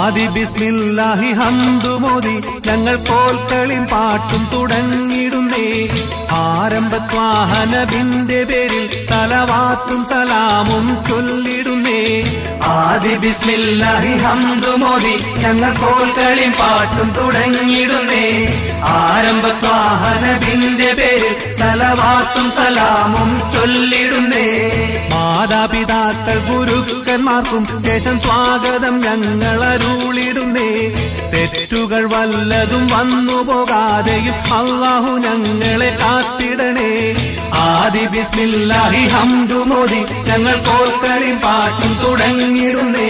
ആദി ബിസ്മില്ലാഹി ഹന്തുമോദി ഞങ്ങൾ കോൽക്കളിയും പാട്ടും തുടങ്ങിടുന്നേ ആരംഭത്വാഹനബിന്റെ പേരിൽ സലവാത്തും സലാമും ചൊല്ലിടുന്നേ ആദി ബിസ്മില്ലാഹി ഹന്തുമോദി ഞങ്ങൾ കോൽക്കളിയും പാട്ടും തുടങ്ങിടുന്നേ ആരംഭത്വാഹനബിന്റെ പേരിൽ സലവാത്തും സലാമും ചൊല്ലിടുന്നേ മാതാപിതാക്കൾ ഗുരുക്കന്മാർക്കും ശേഷം സ്വാഗതം ഞങ്ങൾ അരുളിടുന്നേ തെറ്റുകൾ വല്ലതും വന്നു പോകാതെയും അള്ളാഹു ഞങ്ങളെ കാത്തിടണേ ആദി ബിസ്മില്ലാഹി ഹംദു മോദി ഞങ്ങൾ കോൽക്കളിയും പാട്ടും തുടങ്ങിടുന്നേ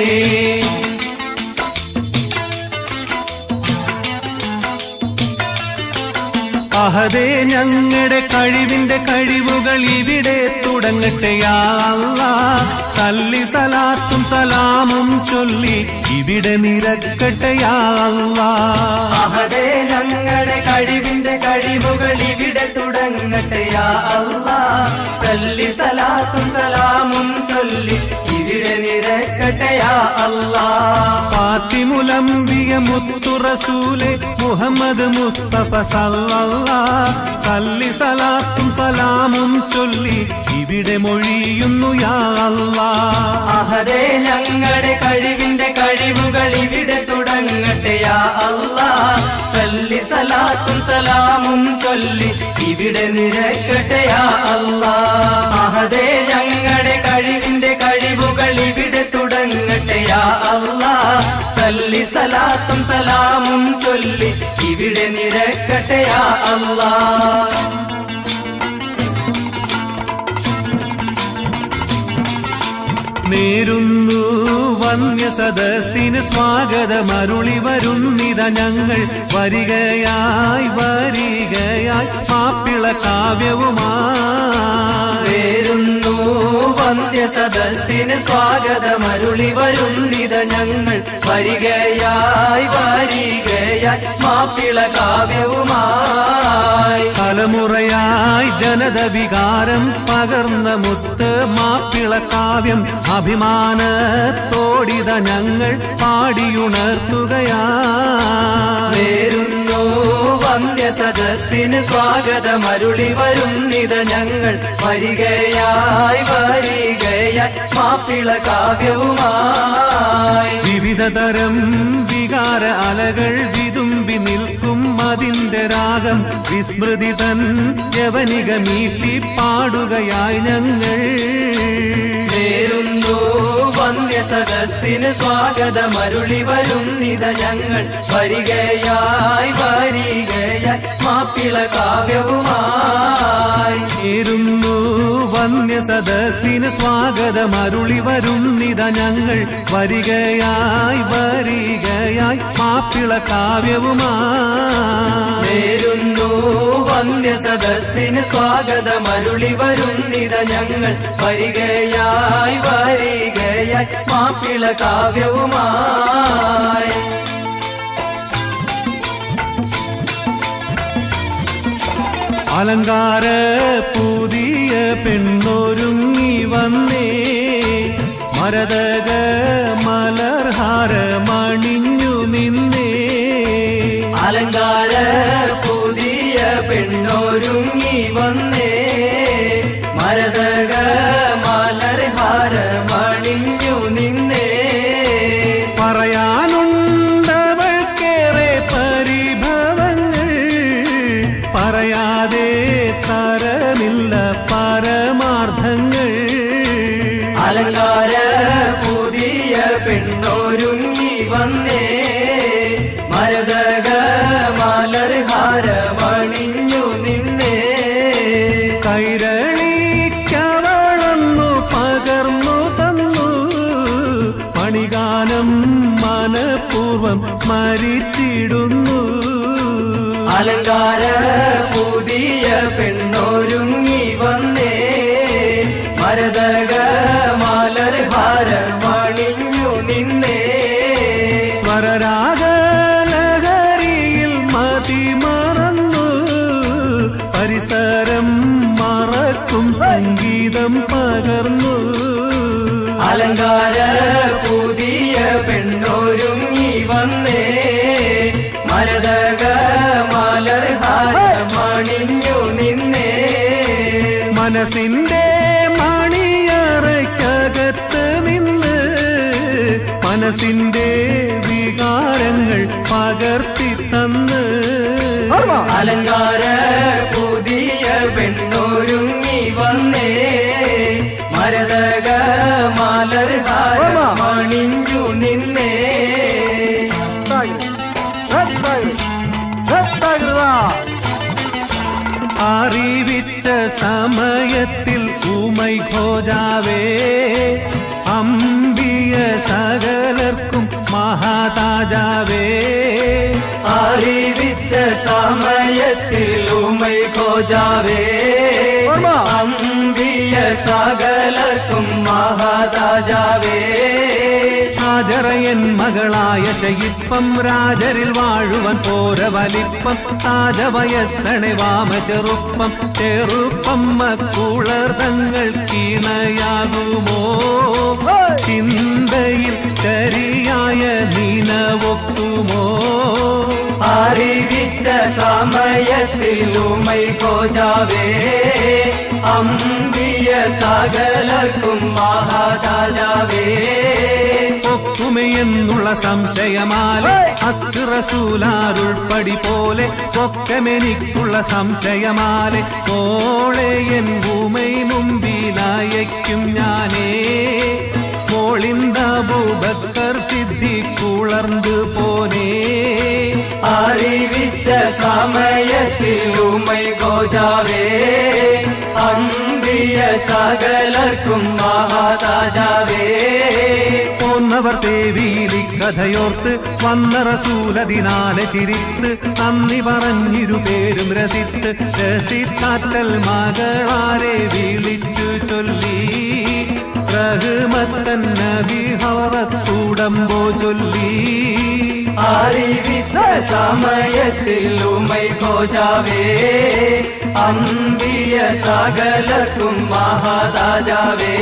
അഹദേ ഞങ്ങളുടെ കഴിവിന്റെ കഴിവുകൾ ഇവിടെ തുടങ്ങട്ടെ യാ അല്ലാ സല്ലി സലാത്തും സലാമും ചൊല്ലി ഇവിടെ നിരക്കട്ടെ യാ അല്ലാ അഹദേ ഞങ്ങളുടെ കഴിവിന്റെ കഴിവുകൾ ഇവിടെ തുടങ്ങട്ടെ യാ അല്ലാ സല്ലി സലാത്തും സലാമും ചൊല്ലി ഇവിടെ നിരക്കട്ടെ യാ അല്ലാ ഫാത്തിമുലംബിയ മുത്തു റസൂലെ മുഹമ്മദ് മുസ്തഫ സല്ലല്ലാ സല്ലി സലാത്തും സലാമും ചൊല്ലി ഇവിടെ മൊഴിയുന്നു യാ അല്ലാ അഹദേ ഞങ്ങളുടെ കഴിവിന്റെ കഴിവുകൾ ഇവിടെ തുടങ്ങട്ടെ യാ അല്ലാ സല്ലി സലാത്തും സലാമും ചൊല്ലി ഇവിടെ നിരക്കട്ടെ യാ അല്ലാ അഹദേ ഞങ്ങളുടെ കഴിവിന്റെ കഴിവുകൾ ഇവിടെ തുടങ്ങട്ടെ യാ അല്ലാ സല്ലി സലാത്തും സലാമും ചൊല്ലി ഇവിടെ നിരക്കട്ടെ യാ അല്ലാ നേരുന്നു വന്യ സദസ്സിന് സ്വാഗതമരുളി വരുന്നിത ഞങ്ങൾ വരികയായി വരികയായി മാപ്പിള കാവ്യവുമായി പേരുന്നു വന്ധ്യ സദസ്സിന് സ്വാഗതമരുളി വരുന്നിത ഞങ്ങൾ വരികയായി വരികയായി മാപ്പിള കാവ്യവുമായി തലമുറയായി ജനത വികാരം പകർന്ന മുത്ത് മാപ്പിള കാവ്യം അഭിമാനത്തോടിത ഞങ്ങൾ പാടിയുണർത്തുകയാ പേരുന്നു വന്ധ്യ സദസ്സിന് സ്വാഗതമരുളി വരുന്നിത ഞങ്ങൾ വരികയായി വരികയായി മാപ്പിള കാവ്യവുമായി വിവിധ തരം വികാര അലകൾ വിതുമ്പി നിൽക്കും അതിന്റെ രാഗം വിസ്മൃതി തൻ യവനിക മീട്ടി പാടുകയായി ഞങ്ങൾ നേരുന്നു വന്ധ്യ സദസ്സിന് സ്വാഗതമരുളി വരുന്നിത ഞങ്ങൾ വരികയായി വരികയായി മാപ്പിള കാവ്യവുമായി ചേരുന്നു വന്യ സദസ്സിന് സ്വാഗതമരുളി വരുന്നിത ഞങ്ങൾ വരികയായി വരികയായി മാപ്പിള കാവ്യവുമായി നേരുന്നു വന്ധ്യ സദസ്സിന് സ്വാഗതമരുളി വരുന്നിത ഞങ്ങൾ വരികയായി വരികയായി മാപ്പിള കാവ്യവുമായി അലങ്കാര പുതിയ പെണ്ണൊരുങ്ങി വന്നേ മരതക മലർഹാര മണിഞ്ഞു നിന്നേ അലങ്കാര പുതിയ പെണ്ണൊരുങ്ങി വന്നേ മരതക മലർഹാര മണിഞ്ഞു നിന്നേ പറയാനുണ്ടവൾക്കേറെ പരിഭവങ്ങൾ പറയാതെ തരമില്ല പരമാർത്ഥങ്ങൾ അലങ്കാര പുതിയ പെണ്ണൊരുങ്ങി വന്നേ മരതക മലർഹാര മണിഞ്ഞു നിന്നേ കൈരളിക്കവളന്നു പകർന്നു തന്നു മണിഗാനം മനഃപൂർവം സ്മരിച്ചിടുന്നു അലങ്കാര പുതിയ പെണ്ണൊരുങ്ങി വന്നേ മരതക മലർഹാര മണിഞ്ഞു നിന്നേ സ്വരരാഗലഹരിയിൽ മതി മറന്നു പരിസരം മറക്കും സംഗീതം പകർന്നു അലങ്കാര പുതിയ പെണ്ണൊരുങ്ങി മനസ്സിന്റെ മണിയറയ്ക്കകത്ത് നിന്ന് മനസ്സിന്റെ വികാരങ്ങൾ പകർത്തി തന്ന് അലങ്കാര പുതിയ പെണ്ണൊരുങ്ങി വന്നേ മരതക മലർഹാര മണിഞ്ഞു നിന്നേ അറിവിച്ച സമയത്തിൽ ഊമൈ ഘോജാവേ അമ്പിയ സകലർക്കും മഹാതാജാവേ അറിവിച്ച സമയത്തിൽ ഉമൈ കോജാവേ അമ്പിയ സകലർക്കും മഹാതാജാവേ ഹാജറയൻ മകളായ ശയിപ്പം രാജരിൽ വാഴുവൻ പോര വലിപ്പം താജവയസ്സണെ വാമ ചെറുപ്പം ചെറുപ്പം മക്കൂളർതങ്ങൾ കീണയാകുമോ ചിന്തയിൽ ശരിയായ നീനവൊക്കുമോ അറിവിച്ച സമയത്തിൽ ഉമൈ കോജാവേ അമ്പിയ സകലർക്കും മഹാതാജാവേ ഒക്കുമെന്നുള്ള സംശയമാലെ അത്ത് റസൂലാരുൾപ്പടി പോലെ ഒക്കമെനിക്കുള്ള സംശയമാലെ ഓളെ എൻ ഭൂമൈ മുമ്പിലയക്കും ഞാനേ മോളിന്ദബൂബക്കർ സിദ്ധി കുളർന്നു പോനേ അറിവിച്ച സമയത്തിൽ ഉമൈ കോജാവേ അമ്പിയ സകലർക്കും മഹാതാജാവേ പോന്നവർ തേവീലി കഥയോർത്ത് വന്ന റസൂലതിനാലെ ചിരിത്ത് നന്ദി പറഞ്ഞിരു പേരും രസിത്ത് രസിത്താറ്റൽ മകളാരെ വിളിച്ചു ചൊല്ലി റഹ്മത്തൻ നബി ഹവറത്തൂടമ്പോ ചൊല്ലി അറിവിച്ച സമയത്തിൽ ഉമൈ കോജാവേ അമ്പിയ സകലർക്കും മഹാതാജാവേ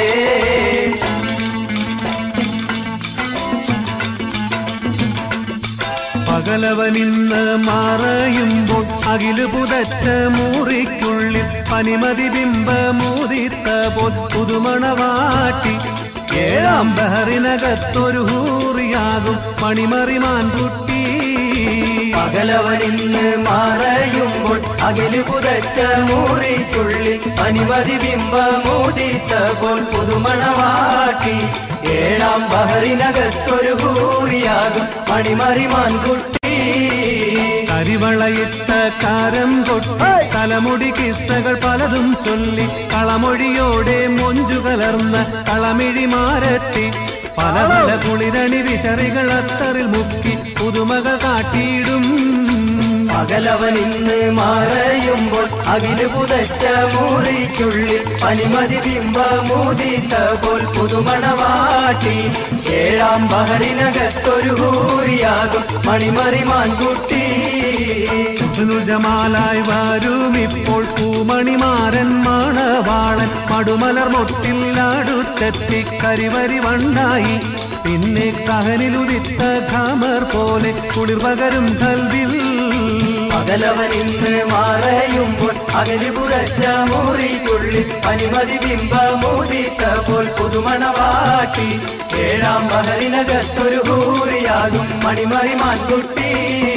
പകലവനിന്ന് മറയുമ്പോൾ അകില് പുതച്ച മുറിക്കുള്ളിൽ പനിമതി ബിംബമൂതിത്ത പോൽ പുതുമണവാട്ടി ഏഴാം ബഹറിനകത്തൊരു ഹൂറിയാകും മണിമറിമാൻ കുട്ടി പകലവനിന്ന് മറയുമ്പോൾ അകില് പുതച്ച മൂറിക്കുള്ളിൽ പനിമതി ബിംബമൂതിത്ത പോൽ പുതുമണവാട്ടി ഏഴാം ബഹറിനകത്തൊരു ഹൂറിയാകും മണിമറിമാൻ കുട്ടി കരിവളയിട്ട കാരം കൊട്ടി തലമുടി കിസ്സകൾ പലതും ചൊല്ലി കളമൊഴിയോടെ മൊഞ്ചു കലർന്ന കളമിഴി മാരത്തി പല പല കുളിരണി വിശറികൾ അത്തറിൽ മുക്കി പുതുമകൾ കാട്ടിയിടും പകലവനിന്ന് മറയുമ്പോൾ അകില് പുതച്ച മൂറിക്കുള്ളിൽ പനിമതി ബിംബമൂതിത്ത പോൽ പുതുമണവാട്ടി ഏഴാം ബഹറിനകത്തൊരു ഹൂറിയാകും മണിമറിമാൻ കുട്ടി ജമാലായി വരും ഇപ്പോൾ പൂമണിമാരൻ മാണവാളൻ മടുമലർ മൊട്ടിൽ അടുത്തെത്തി കരിവരി വണ്ടായി പിന്നെ കഹനിലുദിത്ത ഖമർ പോലെ കുളിർവകരും കൽവിൽ പകലവനിന്ന് മറയുമ്പോൾ അകലി പുറച്ച മുറിക്കുള്ളിൽ പനിമതി ബിംബമൂതിത്ത പോൽ പുതുമണവാട്ടി ഏഴാം ബഹറിനകത്തൊരു ഹൂറിയാകും മണിമറിമാൻ കുട്ടി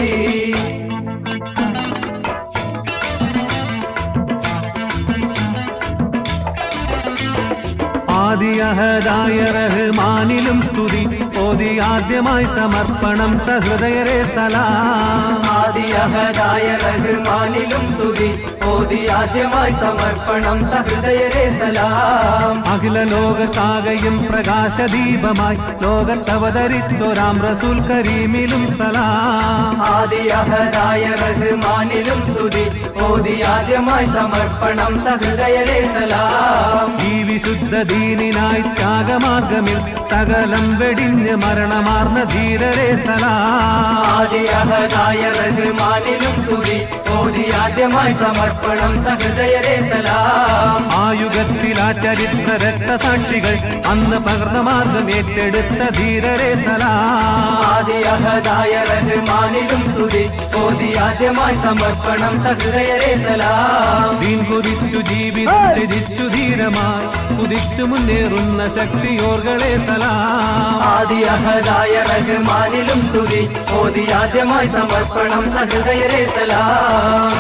ആദിയഹദായ റഹ്മാനിലും സ്തുതി ഓതി ആദ്യമായി സമർപ്പണം സഹൃദയരെ സലാം ആദിയഹദായ റഹ്മാനിലും സ്തുതി ഓതി ആദ്യമായി സമർപ്പണം സഹൃദയരെ സലാം അഖില ലോകത്താകയും പ്രകാശദീപമായി ലോകത്തവതരിച്ചൊരാം റസൂൽ കരീമിലും സലാം ആദിയഹദായ റഹ്മാനിലും സ്തുതി ഓതി ആദ്യമായി സമർപ്പണം സഹൃദയരെ സലാം ഈ വിശുദ്ധ ദീനിനായി ത്യാഗമാർഗമിൽ സകലം വെടിഞ്ഞ് മരണമാർന്ന ധീരരെ സലാം ആദിയഹദായ റഹ്മാനിലും തുതി ഓതി ആദ്യമായി സമർപ്പണം സഹൃദയരെ സലാം ആ യുഗത്തിൽ ആ ചരിത്ര രക്തസാക്ഷികൾ അന്ന് പകർന്ന മാർഗം ഏറ്റെടുത്ത ധീരരെ സലാം ആദിയഹദായ റഹ്മാനിലും തുതി ഓതി ആദ്യമായി സമർപ്പണം സഹൃദയരെ സലാം ദീൻ കുതിച്ചു ജീവിതം രചിച്ചു ധീരമായി കുതിച്ചു മുന്നേറുന്ന ശക്തിയോർകളെ സലാം ആദിയഹദായ റഹ്മാനിലും തുതി ഓതി ആദ്യമായി സമർപ്പണം സഹൃദയരെ സലാം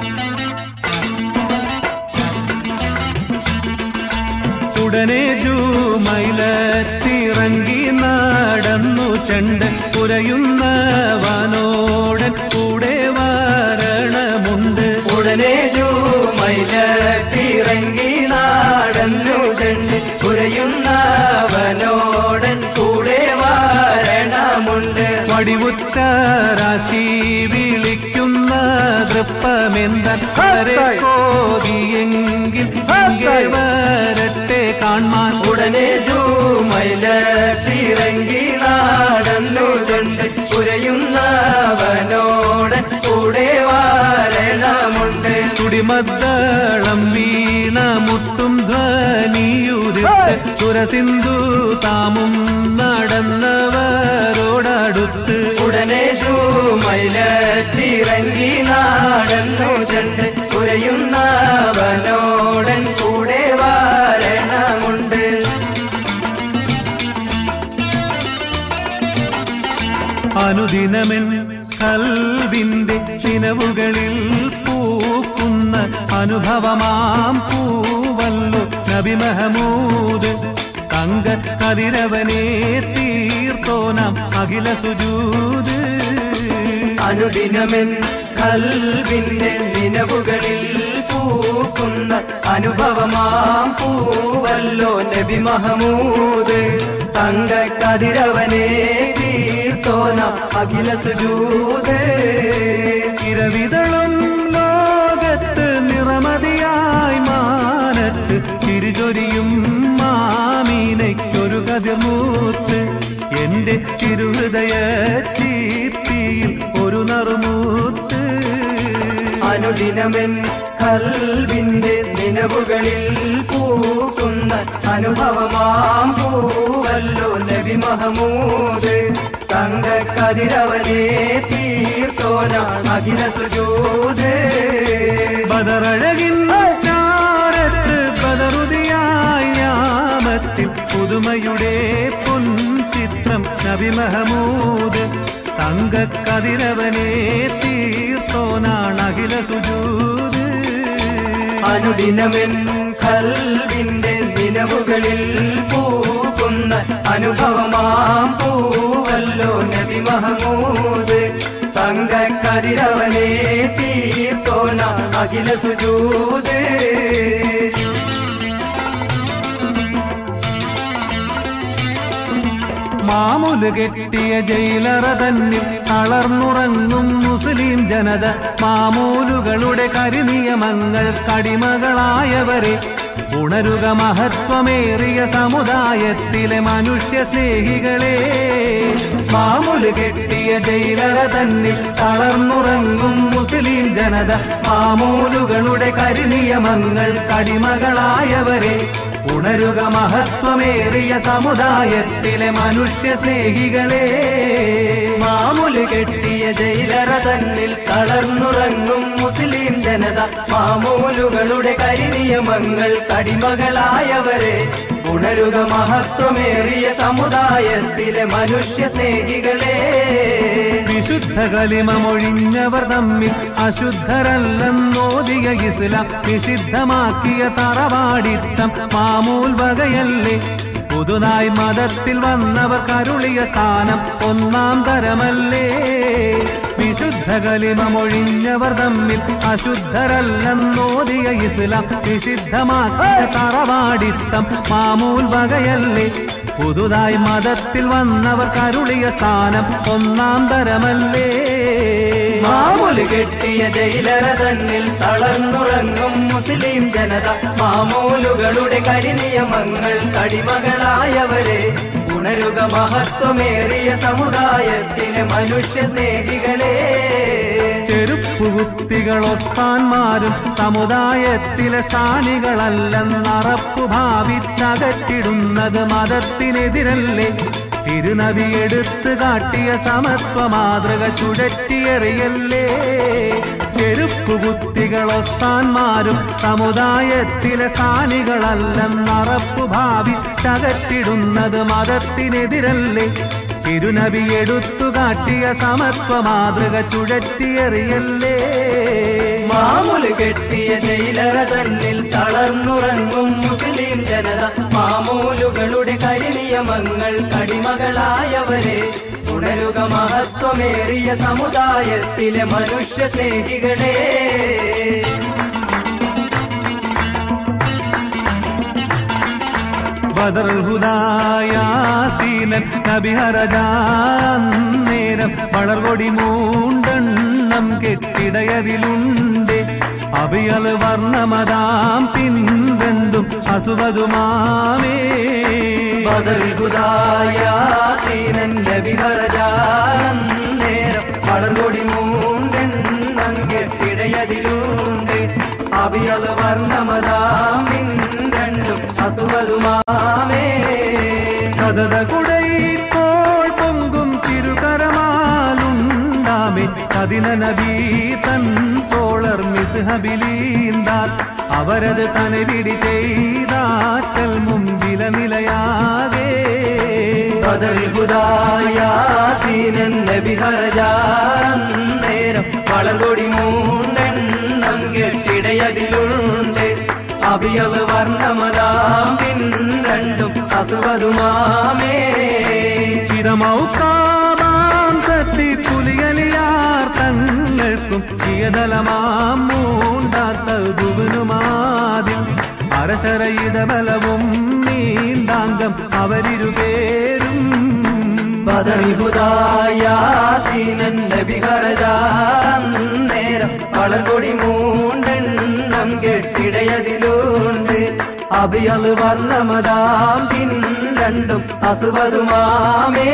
ഉടനെ ജൂമൈലത്തിറങ്ങി നടന്നു ചണ്ട് പുരയുന്നവനോട് കൂടെ വരണമുണ്ട് ഉടനെ ജൂമൈലത്തിറങ്ങി നാടന്നു ചെണ്ട് പുരയുന്നവനോടൻ കൂടെ വരണമുണ്ട് വടിവുറ്റ രാശി വിളിക്കുന്ന ദൃപ്പമെന്തരെ കോതിയെങ്കിൽ ഇങ്ങേ വരട്ടെ കാൺമാൻ ഉടനെ ജൂമൈലത്തിറങ്ങി നാടന്നു ചെണ്ട് പുരയുന്നവനോടൻ കൂടെ വരണമുണ്ട് തുടിമദ്ദളം വീണ മുട്ടും ധ്വനിയുതിർത്ത് തുരസിന്ധു താമും നടന്നവരോടടുത്ത് ഉടനെ ജൂമൈലത്തിറങ്ങി നാടന്നു ചെണ്ട് പുരയുന്നവനോടൻ കൂടെ വരണമുണ്ട് അനുദിനമെൻ കൽവിന്റെ ചിനവുകളിൽ പൂക്കുന്ന അനുഭവമാം പൂവല്ലോ നബി മഹമൂദ് തങ്ക കതിരവനെ തീർത്തോനാം അഖില സുജൂത് അനുദിനമെൻ കൽവിന്റെ നിലവുകളിൽ പൂക്കുന്ന അനുഭവമാം പൂവല്ലോ നബി മഹമൂദ് തങ്ക കതിരവനെ തീർത്തോന അഖില സുജൂത് ഇരവിതളും ലോകത്ത് നിറമതിയായി മാനത്ത് തിരിചൊരിയും മാമീനയ്ക്കൊരു കതിർമൂത്ത് എന്റെ തിരുഹൃദയ ചീത്തിയിൽ ഒരു നറുമൂത്ത് അനുദിനമെൻ കൽവിന്റെ നിലവുകളിൽ പൂക്കുന്ന അനുഭവമാം പൂവല്ലോ നബി മഹമൂദ് തങ്ക കതിരവനെ തീർത്തോന അഖില സുജൂത് ബദറഴകിൻ ചാരത്ത് ബദറുതിയായി യാമത്തിൽ പുതുമയുടെ പൊൻചിത്രം നബി മഹമൂദ് തങ്കക്കതിരവനെ തീർത്തോനാണ് അഖില സുജൂത് അനുദിനമെൻ കൽവിന്റെ നിലവുകളിൽ പൂക്കുന്ന അനുഭവമാം പൂവല്ലോ നബി മഹമൂദ് തങ്ക കതിരവനെ തീർത്തോന അഖില സുജൂത് മാമുല് കെട്ടിയ ജയിലറ തന്നിൽ തളർന്നുറങ്ങും മുസ്ലിം ജനത മാമൂലുകളുടെ കരിനിയമങ്ങൾ കടിമകളായവരെ ഉണരുക മഹത്വമേറിയ സമുദായത്തിലെ മനുഷ്യ സ്നേഹികളെ മാമുല് കെട്ടിയ ജയിലറ തന്നിൽ തളർന്നുറങ്ങും മുസ്ലിം ജനത മാമൂലുകളുടെ കരിനിയമങ്ങൾ കടിമകളായവരെ ഉണരുക മഹത്വമേറിയ സമുദായത്തിലെ മനുഷ്യ സ്നേഹികളെ മാമുല് കെട്ടിയ ജയിലറ തന്നിൽ തളർന്നുറങ്ങും മുസ്ലിം ജനത മാമൂലുകളുടെ കരിനിയമങ്ങൾ കടിമകളായവരെ ഉണരുക മഹത്വമേറിയ സമുദായത്തിലെ മനുഷ്യ സ്നേഹികളെ വിശുദ്ധ കലിമമൊഴിഞ്ഞവർ തമ്മിൽ അശുദ്ധരല്ലെന്നോദിയ ഇസ്ലാം നിഷിദ്ധമാക്കിയ തറവാടിത്തം മാമൂൽ വകയല്ലേ പുതുതായി മതത്തിൽ വന്നവർ കരുളിയ സ്ഥാനം ഒന്നാം തരമല്ലേ വിശുദ്ധ കലിമമൊഴിഞ്ഞവർ തമ്മിൽ അശുദ്ധരല്ലെന്നോദിയ ഇസ്ലാം നിഷിദ്ധമാക്കിയ തറവാടിത്തം മാമൂൽ വകയല്ലേ പുതുതായി മതത്തിൽ വന്നവർ കരുളിയ സ്ഥാനം ഒന്നാം തരമല്ലേ മാമൂല് കെട്ടിയ ജയിലറ തന്നിൽ തളർന്നുറങ്ങും മുസ്ലിം ജനത മാമൂലുകളുടെ കരിനിയമങ്ങൾ കടിമകളായവരെ ഉണരുക മഹത്വമേറിയ സമുദായത്തിലെ മനുഷ്യ സ്നേഹികളെ ചെരുപ്പുകുത്തികളൊത്താന്മാരും സമുദായത്തിലെ സ്ഥാനികളല്ലെന്നറപ്പു ഭാവിച്ചകറ്റിടുന്നത് മതത്തിനെതിരല്ലേ തിരുനബി എടുത്തു കാട്ടിയ സമത്വ മാതൃക ചുഴറ്റിയെറിയല്ലേ ചെരുപ്പുകുത്തികളൊത്താന്മാരും സമുദായത്തിലെ സ്ഥാനികളല്ലെന്നറപ്പു ഭാവിച്ചകറ്റിടുന്നത് മതത്തിനെതിരല്ലേ തിരുനബി എടുത്തു കാട്ടിയ സമത്വ മാതൃക ചുഴറ്റിയെറിയല്ലേ മാമൂല് കെട്ടിയ ജയിലറ തന്നിൽ തളർന്നുറങ്ങും മുസ്ലിം ജനത മാമൂലുകളുടെ കരിനിയമങ്ങൾ കടിമകളായവരെ ഉണരുക മഹത്വമേറിയ സമുദായത്തിലെ മനുഷ്യ സ്നേഹികളെ ബദർ ഹുദായാസീനൻ കബിഹരജാന്നേരം വളർകൊടി മൂണ്ടെണ്ണം കെട്ടിടയതിലുണ്ട് അഭിയൽ വർണ്ണമതാം പിൻവെന്തും അസുവതുമാമേ ബദൽകുദായാസീനന്റെ വിഹരജാനേരം വളർകൊടി മൂണ്ടെണ്ണം കെട്ടിടയതിലുണ്ട് അവിയൽ വർണ്ണമതാമിൻ രണ്ടും അസുവതുമാമേ സതത കുടൈപ്പോൾ പൊങ്കും തിരുകരമാലുണ്ടാമേ കതിന നബീ തൻ തോളർ മിസ്ഹബിലീന്താൽ അവരത് തനവിടി ചെയ്താറ്റൽ മുമ്പില നിലയാകേ ബദൽകുദായാസീനന്റെ വിഹരജാനേരം വളർകൊടി മൂണ്ടെണ്ണം കെട്ടിടയതിലുണ്ട് അഭിയൽ വർണ്ണമതാമിൻ രണ്ടും അസുവതുമാമേ ചിരമൗക്കാമാം സത്തി പുലിയലിയാർ തങ്ങൾക്കും ചിയതലമാം മൂണ്ടാർ സൗദുവിനുമാദ്യം അരശരയിടബലവും നീണ്ടാങ്കം അവരിരുപേരും ബദൽകുദായാസീനന്റെ വിഹരജാനേരം വളർകൊടി മൂണ്ടെണ്ണം കെട്ടിടയതിലുണ്ട് അഭിയൽ വർണ്ണമതാം പിൻ രണ്ടും അസുവതുമാമേ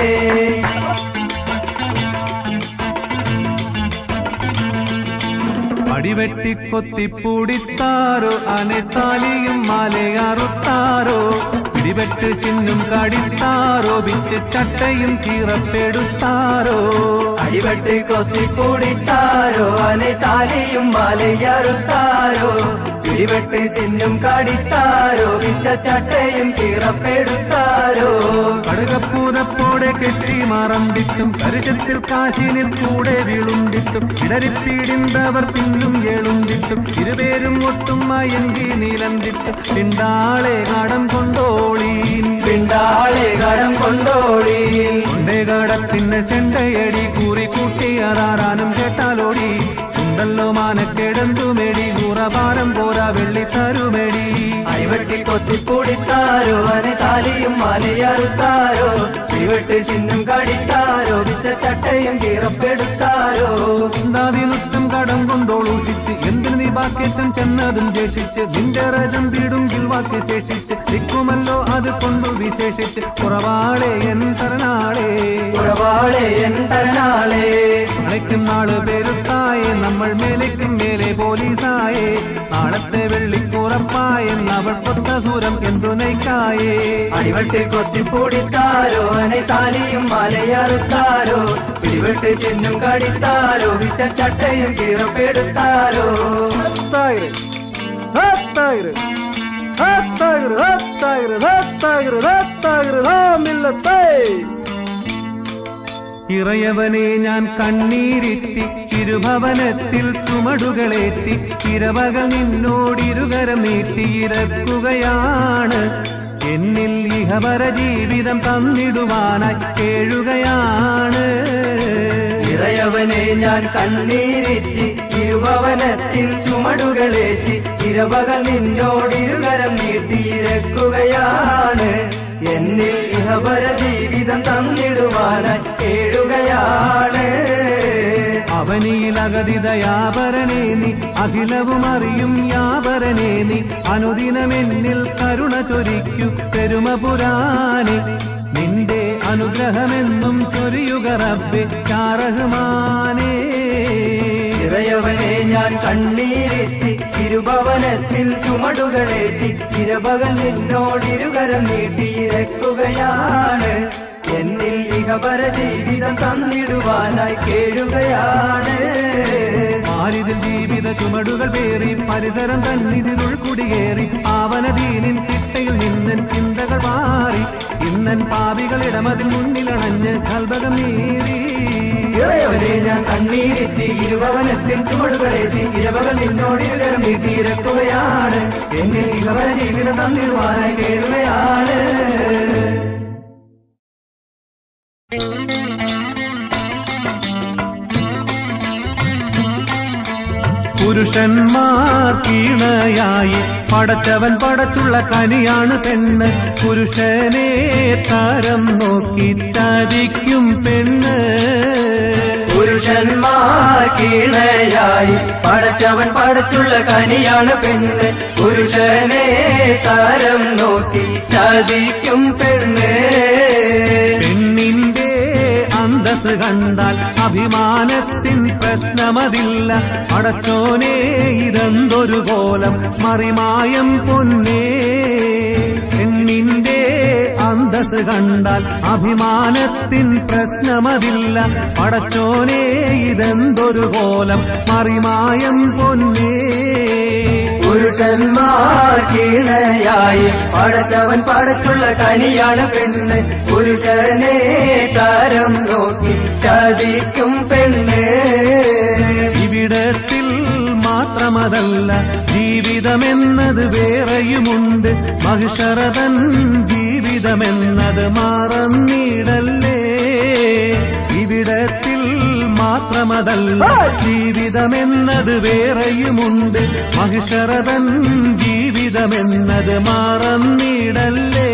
അടിവെട്ടിക്കൊത്തിപ്പൂടിത്താരോ അനെത്താലിയും മാലയാറുത്താരോ പിടിവെട്ട് ചിന്നും കടിത്താരോ വിറ്റ് ചട്ടയും കീറപ്പെടുത്താരോ അടിവെട്ടി കൊത്തിപ്പൂടിത്താരോ അനെ താലിയും മാലയറുത്താരോ പിടിവെട്ട് ചിന്നും കാടിത്താരോ വിച്ച ചട്ടയും കീറപ്പെടുത്താരോ കടുകപ്പൂരപ്പോടെ കെട്ടി മറണ്ടിട്ടും കരുഷത്തിൽ കാശിനിൽ കൂടെ വീളുണ്ടിട്ടും ഇടരിപ്പീടിന്തവർ പിന്നും ഏളുണ്ടിട്ടും ഇരുപേരും ഒട്ടും മയങ്കി നീലന്തിട്ടും പിണ്ടാളെ കടം കൊണ്ടോളീൻ പിണ്ടാളെ കടം കൊണ്ടോടി കൊണ്ടേ കടത്തിന് ചെണ്ടയടി കൂറി കൂട്ടി അതാരാനും കേട്ടാലോടി ഉണ്ടല്ലോ മാനക്കെടന്തുമേടി കൂറപാരം പോരാ വെള്ളി തരുമേടി അടിവെട്ടി കൊത്തിപ്പൂടിത്താരോ അനെ താലിയും മാലയറുത്താരോ പിടിവെട്ട് ചിന്നും കാടിത്താരോ വിച്ച ചട്ടയും കീറപ്പെടുത്താരോ ചിന്താതിനുറ്റും കടം കൊണ്ടോളൂഷിച്ച് എന്തിന് നീ ബാക്യറ്റം ചെന്നതും ജേഷിച്ച് നിന്റെ രജം വീടുങ്കിൽ വാക്ക് ശേഷിച്ച് നിൽക്കുമല്ലോ അത് കൊണ്ടു വിശേഷിച്ച് കുറവാളെ എൻ തരനാളെ കുറവാളെ എൻ തരണാളെ നാളേക്കും നാള് പെരുത്തായെ നമ്മൾ മേലേക്കും മേലെ പോലീസായേ നാളത്തെ വെള്ളിക്കുറപ്പായെന്നവൾ കൊത്ത സൂരം എന്തു നയിക്കായേ അടിവെട്ടി കൊത്തിപ്പൂടിത്താരോ അനെ താലിയും മാലയറുത്താരോ പിടിവെട്ട് ചിന്നും കാടിത്താരോ വിച്ച ചട്ടയും കീറപ്പെടുത്താരോ ഹത്തായിര്, ഹത്തായിര്, ഹത്തായിര്, ഹത്തായിര്, ഹത്തായിര്, ഹത്തായിര്, ഹാമില്ലത്തേ. ഇറയവനെ ഞാൻ കണ്ണീരിത്തി തിരുഭവനത്തിൽ ചുമടുകളേറ്റി ഇരവകൾ നിന്നോടിരുകരം നീട്ടിയിരക്കുകയാണ് എന്നിൽ ഇഹവര ജീവിതം തന്നിടുവാനായി കേഴുകയാണ് ഇറയവനെ ഞാൻ കണ്ണീരിറ്റി ഇരുഭവനത്തിൽ ചുമടുകളേറ്റി ഇരവകൾ നിന്നോടിരുകരം നീട്ടിയിരക്കുകയാണ് എന്നിൽ ഇഹപര ജീവിതം തന്നിടുവാനായി കേടുകയാണ് അവൻ അവനിയിലഗതിതയാപരനേ നീ അഖിലവും അറിയും യാപരനേ നീ അനുദിനമെന്നിൽ കരുണ ചൊരിക്കു പെരുമ പുരാനെ നിന്റെ അനുഗ്രഹമെന്നും ചൊരിയുക റബ്ബെ ചാറഹുമാനേ ഇറയവനെ ഞാൻ കണ്ണീരെത്തി ഇരുഭവനത്തിൽ ചുമടുകളേറ്റി ഇരവകൻ നിന്നോടിരുകരം നീട്ടിയിരക്കുകയാണ് എന്നിൽ ഇഹപര ജീവിതം തന്നിടുവാനായി കേഴുകയാണ് ആരിതിൽ ജീവിത ചുമടുകൾ പേറി പരിസരം തന്നിതിരുൾ കുടിയേറി ആവനദീനിൻ ചിട്ടയിൽ നിന്നൻ ചിന്തകൾ മാറി ഇന്നൻ പാപികളിടമതിൽ മുന്നിലണഞ്ഞ് കൽബകം നീറി ഇറയവനെ ഞാൻ കണ്ണീരെത്തി ഇരുഭവനത്തിൽ ചുമടുകളേറ്റി ഇരവകൻ നിന്നോടിരുകരം നീട്ടിയിരക്കുകയാണ് എന്നിൽ ഇഹപര ജീവിതം തന്നിടുവാനായി കേഴുകയാണ് പുരുഷന്മാർ കീണയായി പടച്ചവൻ പടച്ചുള്ള കനിയാണ് പെണ്ണ് പുരുഷനെ താരം നോക്കി ചതിക്കും പെണ്ണ് പുരുഷന്മാർ കീണയായി പടച്ചവൻ പടച്ചുള്ള കനിയാണ് പെണ്ണ് പുരുഷനെ താരം നോക്കി ചതിക്കും പെണ്ണ് പെണ്ണിന്റെ അന്തസ് കണ്ടാൽ അഭിമാനത്തിൻ പ്രശ്നമതില്ല പടച്ചോനെ ഇതെന്തൊരു കോലം മറിമായം പൊന്നേ പെണ്ണിന്റെ അന്തസ് കണ്ടാൽ അഭിമാനത്തിൻ പ്രശ്നമതില്ല പടച്ചോനെ ഇതെന്തൊരു കോലം മറിമായം പൊന്നേ പുരുഷന്മാർ കീണയായി പടച്ചവൻ പടച്ചുള്ള കനിയാണ് പെണ്ണ് പുരുഷനെ താരം നോക്കി ചതിക്കും പെണ്ണ് ഇവിടത്തിൽ മാത്രമതല്ല ജീവിതമെന്നത് വേറെയുമുണ്ട് മഹിഷറതൻ ജീവിതമെന്നത് മാറന്നിടല്ലേ ഇവിടത്തിൽ മാത്രമതല്ല ജീവിതമെന്നത് വേറെയുമുണ്ട് മഹിഷറതൻ ജീവിതമെന്നത് മാറന്നിടല്ലേ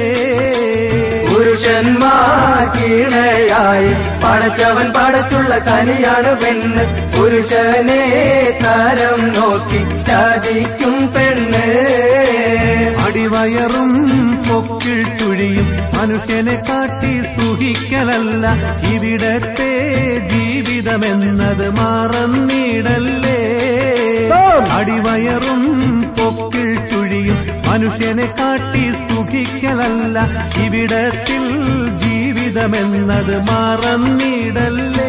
പുരുഷന്മാർ കീണയായി പടച്ചവൻ പടച്ചുള്ള കനിയാണ് പെണ്ണ് പുരുഷനെ താരം നോക്കി ചതിക്കും പെണ്ണ് അടിവയറും പൊക്കിൾ ചുഴിയും മനുഷ്യനെ കാട്ടി സുഹിക്കലല്ല ഇവിടത്തെ ജീവിതമെന്നത് മാറന്നിടല്ലേ അടിവയറും പൊക്കിൾ ചുഴിയും മനുഷ്യനെ കാട്ടി സുഖിക്കലല്ല ഇവിടത്തിൽ ജീവിതമെന്നത് മാറന്നിടല്ലേ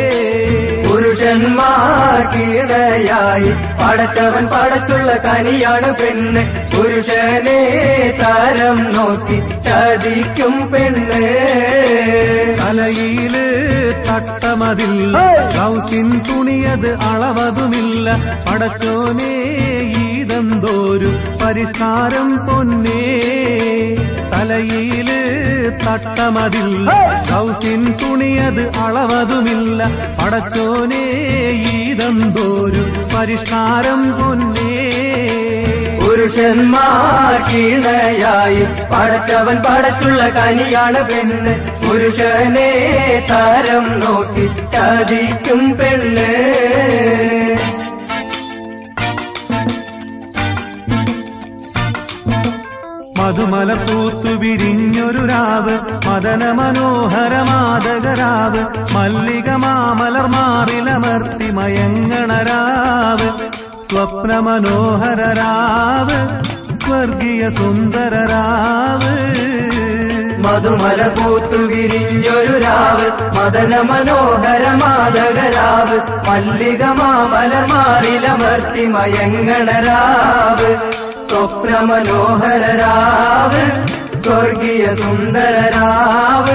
പുരുഷന്മാർ കീഴയായി പടച്ചവൻ പടച്ചുള്ള കനിയാണ് പെണ്ണ് പുരുഷനെ താരം നോക്കി ചതിക്കും പെണ്ണ് തലയില് തട്ടമതില്ല ബ്ലൗസിൻ തുണിയത് അളവതുമില്ല പടച്ചോനേ ഈതെന്തോരു പരിഷ്കാരം പൊന്നേ തലയില് തട്ടമതില്ല ബ്ലൗസിൻ തുണിയത് അളവതുമില്ല പടച്ചോനേ ഈതെന്തോരു പരിഷ്കാരം പൊന്നേ പുരുഷന്മാർ കീഴയായി പടച്ചവൻ പടച്ചുള്ള കനിയാണ് പെണ്ണ് പുരുഷനെ താരം നോക്കി ചതിക്കും പെണ്ണ് മധുമല പൂത്തു വിരിഞ്ഞൊരു രാവ് മദന മനോഹരമാതകരാവ് മല്ലിക മാമലർ മാറിലമർത്തി മയങ്ങണ രാവ് സ്വപ്ന മനോഹര രാവ് സ്വർഗീയ സുന്ദര രാവ് മധുമല പൂത്തു വിരിഞ്ഞൊരു രാവ് മദന മനോഹര മാതകരാവ് മല്ലിക മാമല മാറിലമർത്തി മയങ്ങണ രാവ് സ്വപ്ന മനോഹര രാവ് സ്വർഗീയ സുന്ദര രാവ്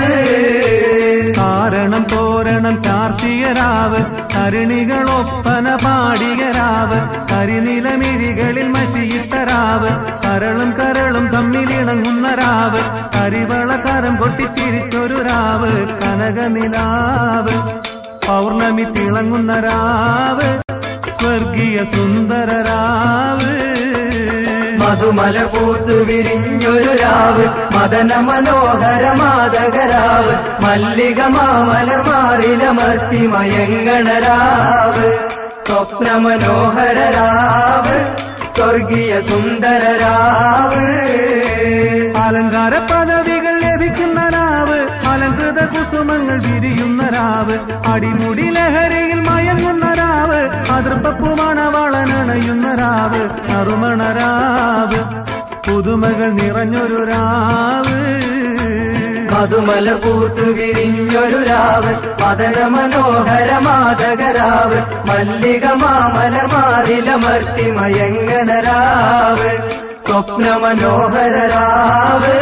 കാരണം തോരണം ചാർത്തിയ രാവ് കരുണികളൊപ്പന പാടിയ രാവ് കരിനിലമിഴികളിൽ മഷിയിട്ട രാവ് കരളും കരളും തമ്മിലിണങ്ങുന്ന രാവ് കരിവള കരം പൊട്ടിച്ചിരിച്ചൊരു രാവ് കനകനിലാവ് പൗർണമി തിളങ്ങുന്ന രാവ് സ്വർഗീയ സുന്ദര രാവ് മധുമല പൂത്തു വിരിഞ്ഞൊരു രാവ് മദന മനോഹര മാതകരാവ് മല്ലിക മാമലർ മാറിലമർത്തി മയങ്ങണ രാവ് സ്വപ്ന മനോഹര രാവ് സ്വർഗീയ സുന്ദര രാവ് അലങ്കാര പദവികൾ ലഭിക്കുന്ന രാവ് അലങ്കൃത കുസുമങ്ങൾ വിരിയുന്ന രാവ് അടിമുടി ലഹരിയിൽ മയങ്ങുന്ന രാവ് അതിർപ്പപ്പു മണവളനണയുന്ന രാവ് നറുമണ രാവ് പുതുമകൾ നിറഞ്ഞൊരു രാവ് മധുമല പൂത്തു വിരിഞ്ഞൊരു രാവ് മദന മനോഹര മാതകരാവ് മല്ലിക മാമല മാറിലമർത്തി മയങ്ങന രാവ് സ്വപ്ന മനോഹര രാവ്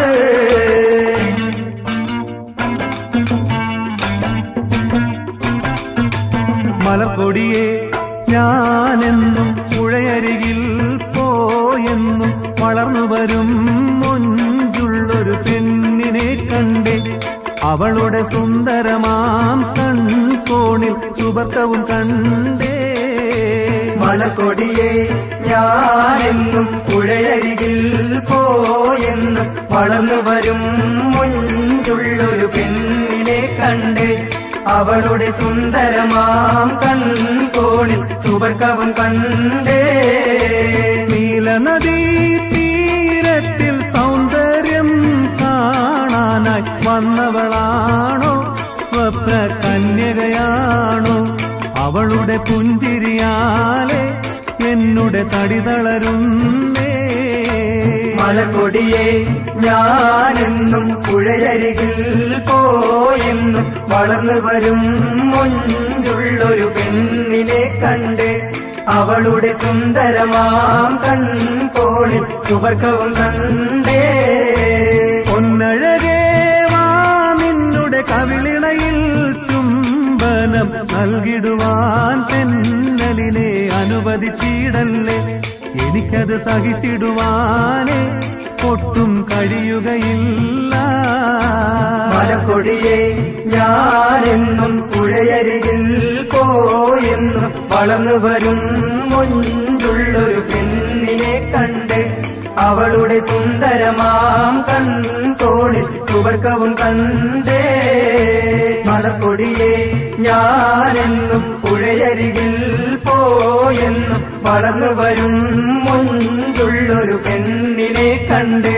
മലർക്കൊടിയെ ഞാനെന്നും പുഴയരികിൽ പോയെന്നും വളർന്നു വരും മൊഞ്ചുള്ളൊരു പെണ്ണിനെ കണ്ടേ അവളുടെ സുന്ദരമാം കൺകോണിൽ സുബർക്കവും കണ്ടേ മലക്കൊടിയെ ഞാനെന്നും പുഴയരികിൽ പോയെന്നും വളർന്നു വരും മുഞ്ചുള്ളൊരു പെണ്ണിനെ കണ്ട് അവളുടെ സുന്ദരമാം കൺകോണിൽ സുബർക്കവും കണ്ടേ നീലനദീ തീരത്തിൽ സൗന്ദര്യം കാണാനായി വന്നവളാണോ സ്വപ്ന കന്യകയാണോ അവളുടെ പുഞ്ചിരിയാലെ എന്നുടെ തടി തളരുന്നേ മലക്കൊടിയെ ഞാനെന്നും പുഴയരികിൽ പോയെന്നും വളർന്നു വരും മുഞ്ചുള്ളൊരു പെണ്ണിനെ കണ്ട് അവളുടെ സുന്ദരമാം കൺകോണിൽ സുവർക്കവും കണ്ടേ പൊന്നഴകേ വാ നിന്നുടെ കവിളിണയിൽ ചുംബനം നൽകിടുവാൻ തെന്നലിനെ അനുവദിച്ചിടല്ലേ എനിക്കത് സഹിച്ചിടുവാനേ ഒട്ടും കഴിയുകയില്ല മലക്കൊടിയെ ഞാനെന്നും പുഴയരികിൽ പോയെന്നും വളർന്നു വരും മുഞ്ചുള്ളൊരു പെണ്ണിനെ കണ്ട് അവളുടെ സുന്ദരമാം കൺകോണിൽ സുവർക്കവും കണ്ടേ മലക്കൊടിയെ ഞാനെന്നും പുഴയരികിൽ പോയെന്നും വളർന്നു വരും മുഞ്ചുള്ളൊരു പെണ്ണിനെ കണ്ടേ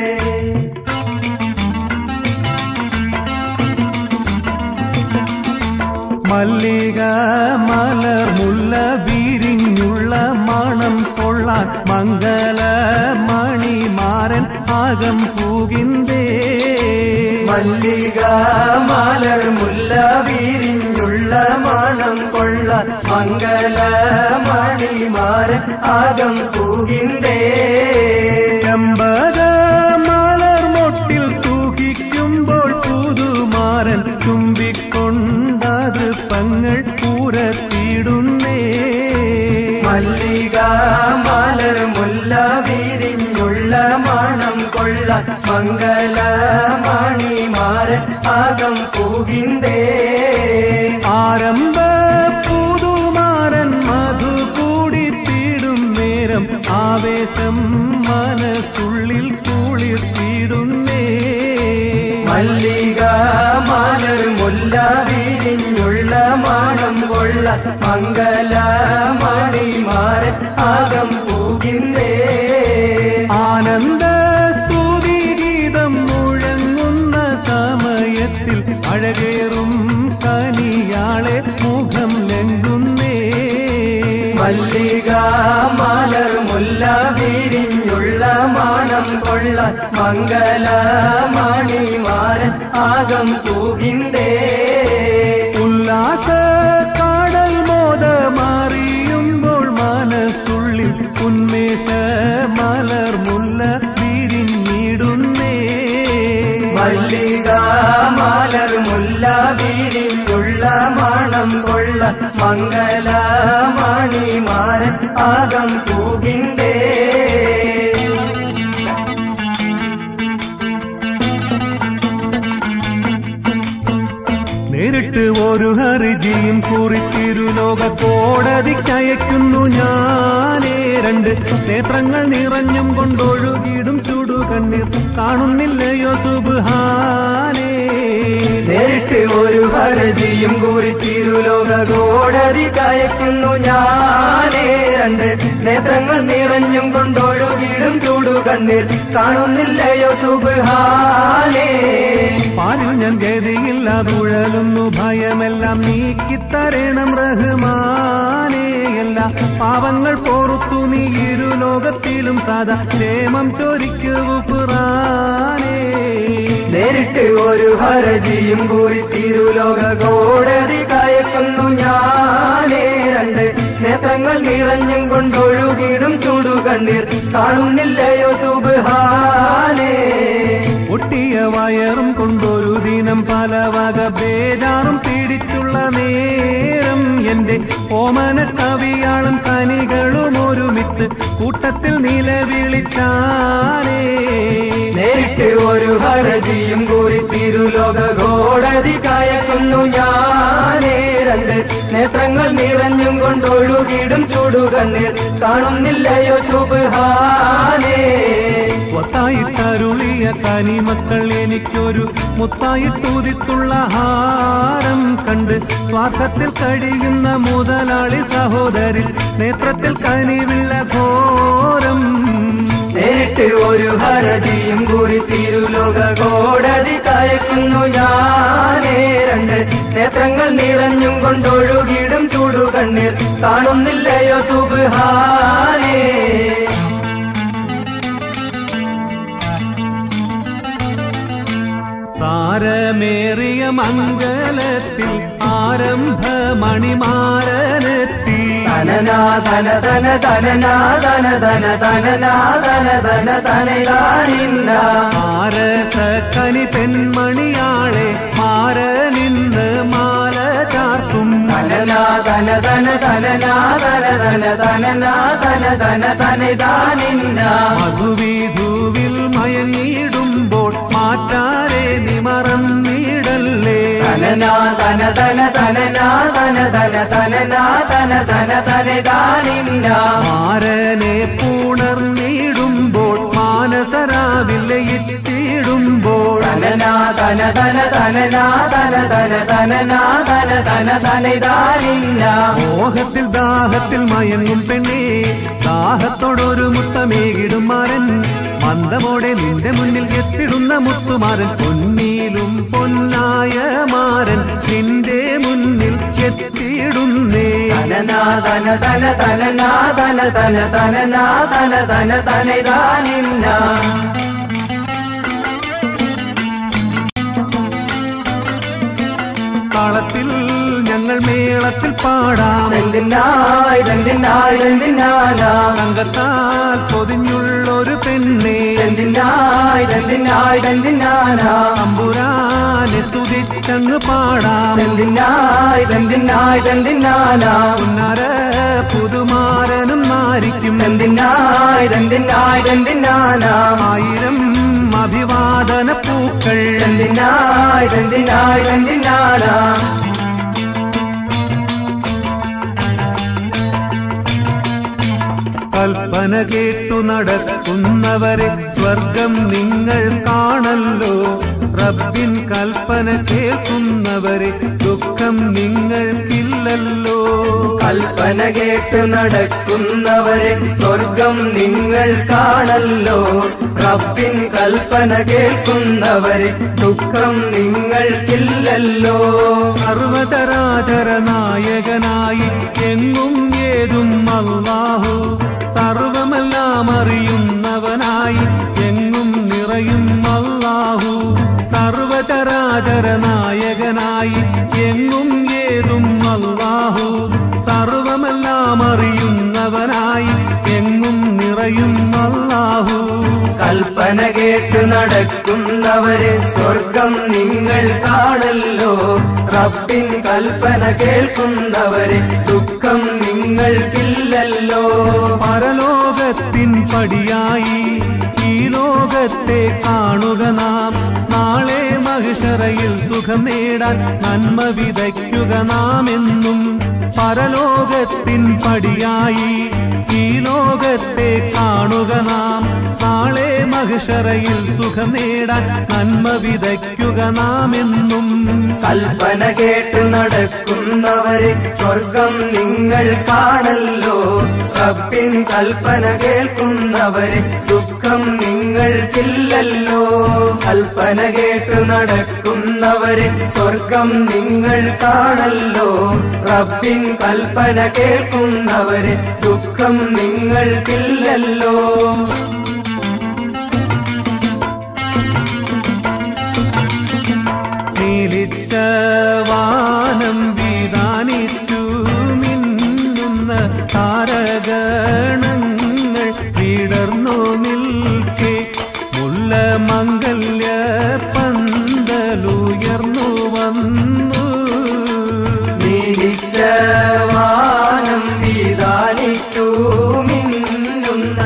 മല്ലിക മലർ മുല്ല വിരിഞ്ഞുള്ള മണം കൊള്ളാൻ മംഗല മണിമാരൻ ആകം പൂകിന്തേ മല്ലിക മലർ മുല്ല വിരിഞ്ഞുള്ള മണം കൊള്ള മംഗല മണിമാരൻ ആകം പൂകിണ്ടേ ചെമ്പക മലർ മൊട്ടിൽ സൂഹിക്കുമ്പോൾ പുതുമാരൻ ചുംബിക്കൊണ്ടത് പങ്ങൾ പൂരത്തിടുന്നേ മല്ലിക മലർ മുല്ല വിരിഞ്ഞുള്ള മണം കൊള്ള മംഗല മണിമാരൻ ആകം പൂകിണ്ടേ ആരംഭ പുതുമാരൻ മധു കൂടിത്തിടും നേരം ആവേശം മനസ്സുള്ളിൽ കുളിർത്തിടുന്നേ മല്ലിക മലർ മുല്ല വിരിഞ്ഞുള്ള മണം കൊള്ള മംഗല മണിമാരൻ ആകം പൂകിന്തേ ആനന്ദ സ്തുതിഗീതം മുഴങ്ങുന്ന സമയത്തിൽ അഴകേറും കനിയാളെ മുഖം ലെങ്കുന്നേ മല്ലിക മലർ മുല്ല വിരിഞ്ഞുള്ള മണം കൊള്ള മംഗല മണിമാരൻ ആകം പൂകിന്തേ ഉല്ലാസ കാടൽ മോദമറിയുമ്പോൾ മനസ്സുള്ളിൽ ഉന്മേഷ മലർ മുല്ല വിരിഞ്ഞിടുന്നേ മല്ലിക മലർ മുല്ല വിരിഞ്ഞുള്ള മണം കൊള്ള മംഗല മണിമാരൻ ആകം പൂകിണ്ടേ നേരിട്ട് ഒരു ഹർജിയും കുറിച്ചിരുലോക കോടതിക്കയക്കുന്നു ഞാനേ രണ്ട് നേത്രങ്ങൾ നിറഞ്ഞും കൊണ്ടൊഴുകിടും ചുടുകണ്ണീർ കാണുന്നില്ലയോ സുബാനേ നേരിട്ട് ഒരു ഹർജിയും കുറിച്ചിരുലോക കോടതി കയക്കുന്നു ഞാനേ രണ്ട് നേത്രങ്ങൾ നിറഞ്ഞും കൊണ്ടൊഴുകിടും ചൂടു കണ്ണീർ കാണുന്നില്ലയോ സുബാനേ പാലിൽ ഞാൻ ഗതിയില്ലാതുഴലുന്നു ഭയമെല്ലാം നീക്കിത്തരണം റഹ്മാനേ എല്ലാ പാവങ്ങൾ പോറുത്തു നീ ഇരുലോകത്തിലും സാധാ ക്ഷേമം ചോദിക്കൂ പുറാനേ നേരിട്ട് ഒരു ഹർജിയും കുറിച്ചിരുലോക കോടതി കയക്കുന്നു ഞാനേ രണ്ട് നേത്രങ്ങൾ നിറഞ്ഞും കൊണ്ടൊഴുകിടും ചൂടു കണ്ണീർ കാണുന്നില്ലയോ സുബാനേ ഒട്ടിയ വയറും കൊണ്ടൊരു ദിനം പല വക ബേജാറും പിടിച്ചുള്ള നേരം എന്റെ ഓമന കവിയാളും കനികളും ഒരുമിത്ത് കൂട്ടത്തിൽ നിലവിളിച്ചാനേ നേരിട്ട് ഒരു ഹർജിയും കുറിച്ചിരുലോക കോടതി കയക്കുന്നു ഞാനേ രണ്ട് നേത്രങ്ങൾ നിറഞ്ഞും കൊണ്ടൊഴുകിടും ചൂടു കണ്ണീർ കാണുന്നില്ലയോ സുബാനേ സ്വത്തായിട്ടരുളിയ കനിമക്കൾ എനിക്കൊരു മുത്തായിട്ടുദിത്തുള്ള ഹാരം കണ്ട് സ്വാർത്ഥത്തിൽ കഴിയുന്ന മുതലാളി സഹോദരിൽ നേത്രത്തിൽ കനിവില്ല ഘോരം നേരിട്ട് ഒരു ഹർജിയും കുറിച്ചിരുലോക കോടതി കയക്കുന്നു ഞാനേ രണ്ട് നേത്രങ്ങൾ നിറഞ്ഞും കൊണ്ടൊഴുകിടും ചൂടു കണ്ണീർ കാണുന്നില്ലയോ സുബാനേ സാരമേറിയ മംഗലത്തിൽ ആരംഭ മണിമാരനെത്തി തനനാ തന തന തനനാ തന തന തനനാ തന തന തനയാനില്ല ആരസ കനി തെന്മണിയാളെ മാരനിന്ന് മാല ചാർത്തും തനനാ തന തന തനനാ തന തന തനനാ തന തന തനതാനില്ല മധുവിധുവിൽ മയങ്ങിയിടുമ്പോൾ മാറ്റാരെ നിമറന്നിടല്ലേ തനനാ തന തന തനനാ തന തന തനനാ തന തന തനതാനില്ല മാരനെ പുണർന്നിടുമ്പോൾ മാനസരാവില്ലയിച്ചിടുമ്പോൾ തനനാ തന തന തനനാ തന തന തനനാ തന തന തനതാനില്ല മോഹത്തിൽ ദാഹത്തിൽ മയങ്ങും പെണ്ണേ ദാഹത്തോടൊരു മുത്തമേകിടും മാരൻ മന്ദമോടെ നിന്റെ മുന്നിൽ എത്തിടുന്ന മുത്തുമാരൻ പൊന്നിയിലും പൊന്നായ മാരൻ നിന്റെ മുന്നിൽ എത്തിയിടുന്നേ തനനാ തന തന തനനാ തന തന തനനാ തന തന തനതാനില്ല താളത്തിൽ ഞങ്ങൾ മേളത്തിൽ പാടാം എന്തിനായി എന്തിനായി എന്തിനാനാ തങ്കത്താൽ പൊതിഞ്ഞുള്ളൊരു പെണ്ണേ എന്തിനായി എന്തിനായി എന്തിനാനാ തമ്പുരാനെ തുതിച്ചങ്ങ് പാടാം എന്തിനായി എന്തിനായി എന്തിനാനാ ഉന്നര പുതുമാരനും നാരിക്കും എന്തിനായി എന്തിനായി എന്തിനാനാ ആയിരം അഭിവാദന പൂക്കൾ എന്തിനായി എന്തിനായി എന്തിനാനാ കൽപ്പന കേട്ടു നടക്കുന്നവരെ സ്വർഗം നിങ്ങൾ കാണല്ലോ റബ്ബിൻ കൽപ്പന കേൾക്കുന്നവരെ ദുഃഖം നിങ്ങൾക്കില്ലല്ലോ കൽപ്പന കേട്ടു നടക്കുന്നവരെ സ്വർഗം നിങ്ങൾ കാണല്ലോ റബ്ബിൻ കൽപ്പന കേൾക്കുന്നവരെ ദുഃഖം നിങ്ങൾക്കില്ലല്ലോ സർവചരാചര നായകനായി എങ്ങും ഏതും അല്ലാഹു സർവമെല്ലാം അറിയുന്നവനായി എങ്ങും നിറയും അല്ലാഹു സർവചരാചര നായകനായി എങ്ങും ഏതും അല്ലാഹു സർവമെല്ലാം അറിയുന്നവനായി എങ്ങും നിറയും അല്ലാഹു കൽപ്പന കേട്ട് നടക്കുന്നവരെ സ്വർഗം നിങ്ങൾ കാണല്ലോ റബ്ബിൻ കൽപ്പന കേൾക്കുന്നവരെ ദുഃഖം നിങ്ങൾക്കില്ലല്ലോ പരലോകത്തിൻ പടിയായി ഈ ലോക ലോകത്തെ കാണുക നാം നാളെ മഹിഷറയിൽ സുഖം നേടാൻ നന്മ വിതയ്ക്കുക നാം എന്നും പരലോകത്തിൻ പടിയായി ഈ ലോകത്തെ കാണുക നാം നാളെ മഹിഷറയിൽ സുഖം നേടാൻ നന്മ വിതയ്ക്കുക നാം എന്നും കൽപ്പന കേട്ട് നടക്കുന്നവരെ സ്വർഗം നിങ്ങൾ കാണല്ലോ റബ്ബിൻ കൽപ്പന കേൾക്കുന്നവരെ ദുഃഖം നിങ്ങൾക്കില്ലല്ലോ കൽപ്പന കേട്ട് നടക്കുന്നവരെ സ്വർഗം നിങ്ങൾ കാണല്ലോ റബ്ബിൻ കൽപ്പന കേൾക്കുന്നവരെ ദുഃഖം നിങ്ങൾക്കില്ലല്ലോ നീലിച്ച വാനം വിധാനിച്ചു മിന്നുന്ന താരഗണങ്ങൾ വിടർന്നു നിൽക്കെ മുല്ല മംഗല്യ പന്തലുയർന്നു വന്നു നീലിച്ച വാനം വിധാനിച്ചു മിന്നുന്ന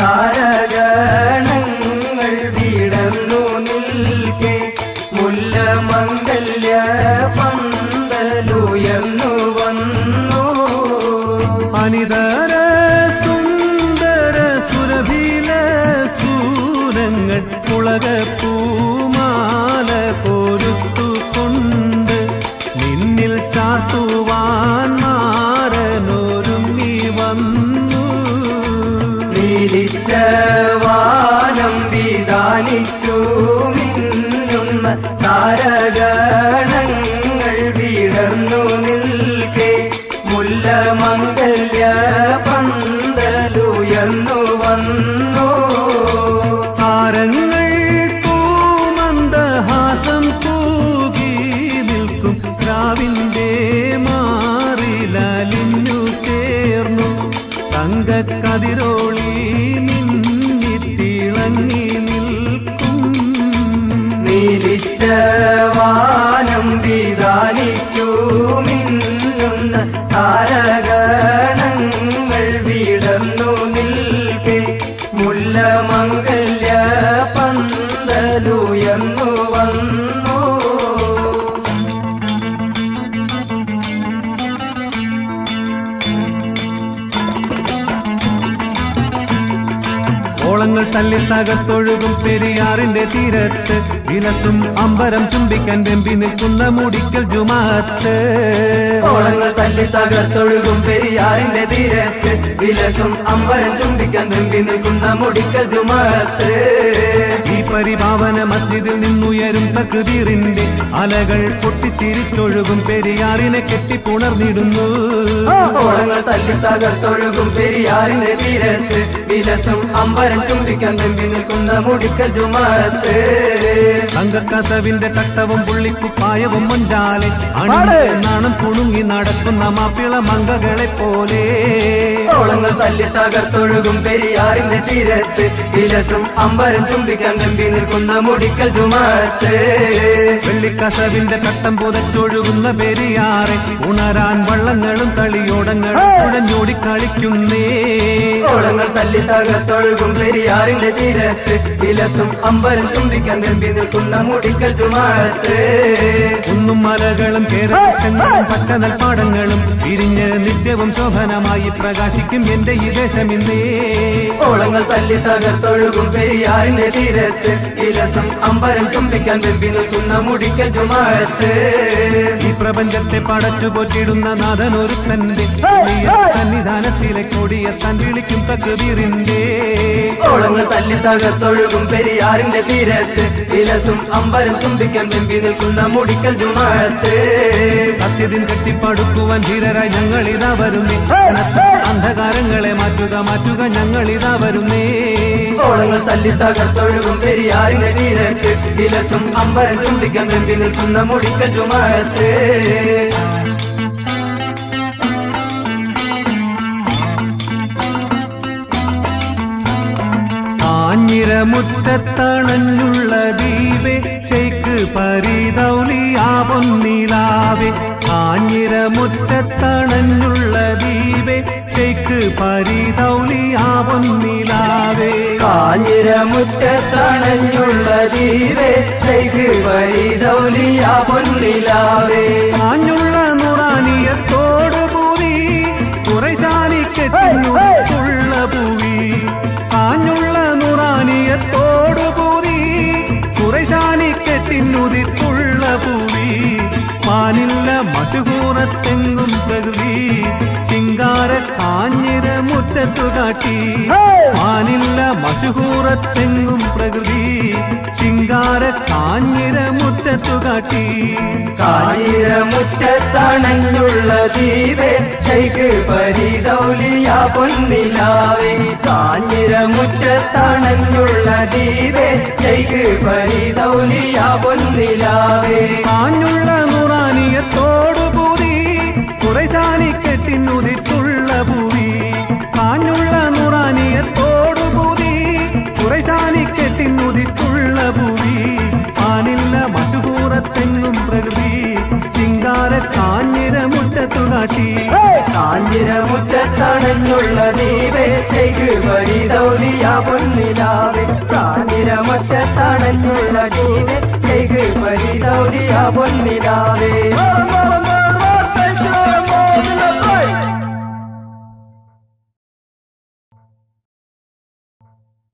താരഗണങ്ങൾ വിടർന്നു നിൽക്കെ മുല്ലമംഗല്യ പന്തലുയർന്നു വന്നു അനിതര സുന്ദര സുരഭില സൂരങ്ങൾ മുളകപ്പൂമാല കോരുത്തുകൊണ്ട് നിന്നിൽ ചാത്തുവാൻ മാറനൊരുങ്ങി വന്നു നീലിച്ച വാനം വിധാനിച്ചു മിന്നുന്ന താരഗണങ്ങൾ വിടർന്നു നിൽക്കെ മുല്ലമംഗല്യ പന്തലുയർന്നു വന്നു താരങ്ങൾ പൂമന്ദഹാസം തൂകി നിൽക്കും രാവിന്റെ മാറിലലിഞ്ഞു ചേർന്നു തങ്കക്കതിരോളി മിന്നിത്തിളങ്ങി നിൽക്കും നീലിച്ച വാനം വിധാനിച്ചു മിന്നുന്ന താരഗണങ്ങൾ വിടർന്നു നിൽക്കെ മുല്ലമംഗല്യ പന്തലുയർന്നു വന്നു ഓളങ്ങൾ തല്ലി തകർത്തൊഴുകും പെരിയാറിന്റെ തീരത്ത് വിലസും അമ്പരം ചുംബിക്കാൻ വെമ്പി നിൽക്കുന്ന മുടിക്കൽ ജുമാത്ത് ഓളങ്ങൾ തല്ലി തകർത്തൊഴുകും പെരിയാറിന്റെ തീരത്ത് വിലസും അമ്പരം ചുംബിക്കാൻ വെമ്പി നിൽക്കുന്ന മുടിക്കൽ ജുമത്ത് ഈ പരിഭാവന മസ്ജിദിൽ നിന്നുയരും തകൃതീറിന്റെ അലകൾ പൊട്ടിച്ചിരിച്ചൊഴുകും പെരിയാറിനെ കെട്ടിപ്പുണർന്നിടുന്നു ഓളങ്ങൾ തല്ലി തകർത്തൊഴുകും പെരിയാറിന്റെ തീരത്ത് വിലസും അമ്പരം ചുംബിക്കാൻ വെമ്പി നിൽക്കുന്ന മുടിക്കൽ ജുമത്ത് തങ്കക്കസവിന്റെ തട്ടവും പുള്ളിക്കുപ്പായവും മൊഞ്ചാലെ അണിഞ്ഞ് നാണം കുണുങ്ങി നടക്കുന്ന മാപ്പിള മങ്കകളെ പോലെ ഓളങ്ങൾ തല്ലി തകർത്തൊഴുകും പെരിയാറിന്റെ തീരത്ത് വിലസും അമ്പരം ചുംബിക്കാൻ വെമ്പി നിൽക്കുന്ന മുടിക്കൽ ജുമത്ത് വെള്ളിക്കസവിന്റെ തട്ടം പുതച്ചൊഴുകുന്ന പെരിയാറെ ഉണരാൻ വള്ളങ്ങളും കളിയോടങ്ങളും കുഴഞ്ഞോടി കളിക്കുന്നേ ഓളങ്ങൾ തല്ലി തകർത്തൊഴുകും പെരിയാറിന്റെ തീരത്ത് വിലസും അമ്പരം ചുംബിക്കാൻ വെമ്പി നിൽക്കുന്ന മുടിക്കൽ ജുമത്ത് കുന്നും മലകളും കേരളങ്ങളും പച്ച നെൽപ്പാടങ്ങളും വിരിഞ്ഞ് നിത്യവും ശോഭനമായി പ്രകാശിക്കും എന്റെ ഈ ദേശമിന്നേ ഓളങ്ങൾ തല്ലി തകർത്തൊഴുകും പെരിയാറിന്റെ തീരത്ത് വിലസും അമ്പരം ചുംബിക്കാൻ വെമ്പി നിൽക്കുന്ന മുടിക്കൽ ജുമത്ത് ഈ പ്രപഞ്ചത്തെ പടച്ചു പോറ്റിടുന്ന നാഥനൊരു തന്റെ സന്നിധാനത്തിലെ കൊടിയെത്താൻ വിളിക്കും തകൃതിറിന്റെ ഓളങ്ങൾ തല്ലി തകർത്തൊഴുകും പെരിയാറിന്റെ തീരത്ത് വിലസും അമ്പരം ചുംബിക്കാൻ വെമ്പി നിൽക്കുന്ന മുടിക്കൽ ജുമത്ത് സത്യത്തിൻ കെട്ടിപ്പടുക്കുവാൻ ധീരരായി ഞങ്ങളിതാ വരുന്നേ അന്ധകാരങ്ങളെ മാറ്റുക മാറ്റുക ഞങ്ങളിതാ വരുന്നേ ഓളങ്ങൾ തല്ലി തകർത്തൊഴുകും പെരിയാറിന്റെ തീരത്ത് വിലസും അമ്പരം ചുംബിക്കാൻ വെമ്പി നിൽക്കുന്ന മുടിക്കൽ ജുമത്ത് ആഞ്ഞിരമുറ്റത്തണഞ്ഞുള്ള ദീപേ ഷെയ്ക്ക് പരിതൗലിയാ പൊന്നിലാവേ ആഞ്ഞിരമുറ്റത്തണഞ്ഞുള്ള ദീപേ ഷെയ്ക്ക് പരിതൗലിയാ പൊന്നിലാവേ കാഞ്ഞിരമുറ്റത്തണഞ്ഞുള്ള ദീപേ ശൈഖ് പരിതൗലിയ പൊന്നിലാവേ കാഞ്ഞുള്ള നുറാനിയത്തോട് പൂവി കുറശാലിക്കെത്തിനുള്ള പൂവി കാഞ്ഞുള്ള നുറാനിയത്തോട് പൂവി കുറശാലിക്കെത്തിനുതിർക്കുള്ള പൂവി മാനില്ല മസുകൂറത്തെങ്ങും പ്രകൃതി ശിങ്കാര കാഞ്ഞിര മുറ്റത്തു കാട്ടി മാനില്ല മസുകൂറത്തെങ്ങും പ്രകൃതി ശിങ്കാര കാഞ്ഞിര മുറ്റത്തു കാട്ടി കാഞ്ഞിരമുറ്റത്തണഞ്ഞുള്ള ദീപേ ശൈഖ് പരിതൗലിയ പൊന്നിലാവേ കാഞ്ഞിരമുറ്റത്തണഞ്ഞുള്ള ദീപേ ശൈഖ് പരിതൗലിയ പൊന്നിലാവേ കാഞ്ഞുള്ള നുറാനിയത്തോടു പൂതി കുറശാലിക്കെത്തിനുതിർത്തുള്ള പൂവി കാഞ്ഞുള്ള നുറാനിയത്തോടു പൂതി കുറശാലിക്കെത്തിനുതിർത്തുള്ള പൂവി ആനില്ല മധുകൂറത്തെങ്ങും പ്രകൃതി ശിങ്കാര കാഞ്ഞിര മുറ്റത്തു കാട്ടി കാഞ്ഞിരമുറ്റത്തണഞ്ഞുള്ള ദീപേ ശൈഖ് പരിതൗലിയ പൊന്നിലാവേ കാഞ്ഞിരമുറ്റത്തണഞ്ഞുള്ള ദീപേ ശൈഖ് പരിതൗലിയ പൊന്നിലാവേ